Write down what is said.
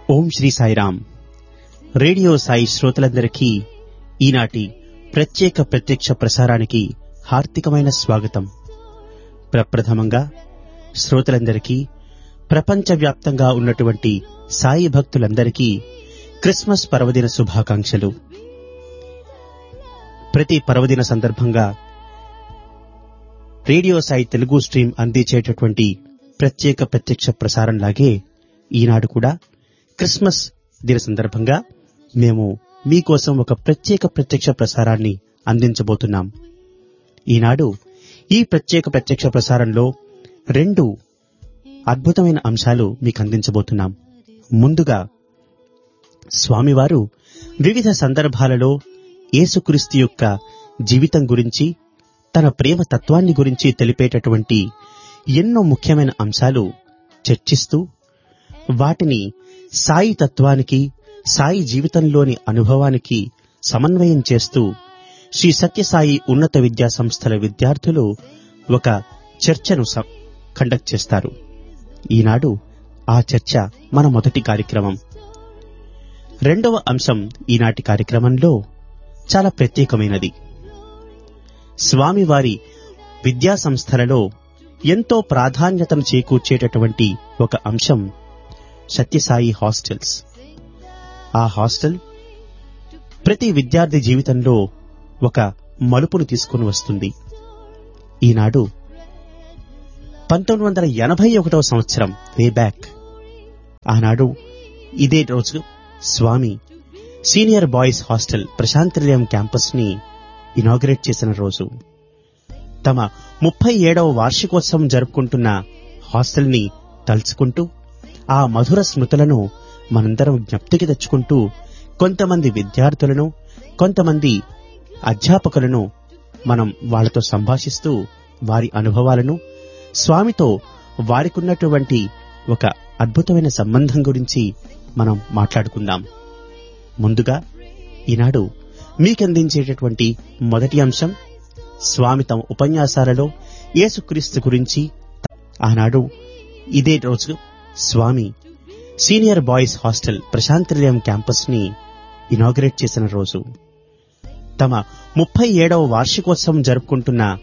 ఓం Shri Sairam radio Sai శ్రోతలందరికీ ఈనాటి ప్రత్యేక ప్రత్యక్ష ప్రసారానికి హార్దికమైన స్వాగతం ప్రప్రథమంగా శ్రోతలందరికీ ప్రపంచవ్యాప్తంగా ఉన్నటువంటి సాయి భక్తులందరికీ క్రిస్మస్ పర్వదిన శుభాకాంక్షలు ప్రతి పర్వదిన సందర్భంగా రేడియో సాయి తెలుగు స్ట్రీమ్ అందించేటటువంటి ప్రత్యేక ప్రత్యక్ష ప్రసారంలాగే ఈనాడు కూడా క్రిస్మస్ దిన సందర్భంగా మేము మీకోసం ఒక ప్రత్యేక ప్రత్యక్ష ప్రసారాన్ని అందించబోతున్నాం ఈనాడు ఈ ప్రత్యేక ప్రత్యక్ష ప్రసారంలో రెండు అద్భుతమైన అంశాలు మీకు అందించబోతున్నాం ముందుగా స్వామివారు వివిధ సందర్భాలలో యేసుక్రీస్తు యొక్క జీవితం గురించి తన ప్రేమ తత్వాన్ని గురించి తెలిపేటటువంటి ఎన్నో ముఖ్యమైన అంశాలు చర్చిస్తూ వాటిని సాయి తత్వానికి సాయి జీవితంలోని అనుభవానికి సమన్వయం చేస్తూ శ్రీ సత్యసాయి ఉన్నత విద్యా సంస్థల విద్యార్థులు ఒక చర్చను కండక్ట్ చేస్తారు ఈనాడు ఆ చర్చ మన మొదటి కార్యక్రమం రెండవ అంశం ఈనాటి కార్యక్రమంలో చాలా ప్రత్యేకమైనది స్వామివారి విద్యా సంస్థలలో ఎంతో ప్రాధాన్యతను చేకూర్చేటటువంటి ఒక అంశం సత్యసాయి హాస్టల్స్ ఆ హాస్టల్ ప్రతి విద్యార్థి జీవితంలో ఒక మలుపును తీసుకుని వస్తుంది ఈనాడు పంతొమ్మిది వందల ఎనభై ఒకటవ సంవత్సరం వే బ్యాక్ ఆనాడు ఇదే రోజు Swami senior boys hostel Prasanthi Nilayam campus ని ఇనాగ్రేట్ చేసిన రోజు తమ ముప్పై ఏడవ వార్షికోత్సవం జరుపుకుంటున్న హాస్టల్ ని తలుచుకుంటూ ఆ మధుర స్మృతులను మనందరం జ్ఞప్తికి తెచ్చుకుంటూ కొంతమంది విద్యార్థులను కొంతమంది అధ్యాపకులను మనం వాళ్లతో సంభాషిస్తూ వారి అనుభవాలను స్వామితో వారికున్నటువంటి ఒక అద్భుతమైన సంబంధం గురించి మనం మాట్లాడుకుందాం ముందుగా ఈనాడు మీకందించేటటువంటి మొదటి అంశం స్వామి తమ ఉపన్యాసాలలో యేసుక్రీస్తు గురించి ఆనాడు ఇదే రోజు Swami senior boys hostel Prasanthi Nilayam campus ని ఇనాగ్రేట్ చేసిన రోజు తమ ముప్పై ఏడవ వార్షికోత్సవం జరుపుకుంటున్న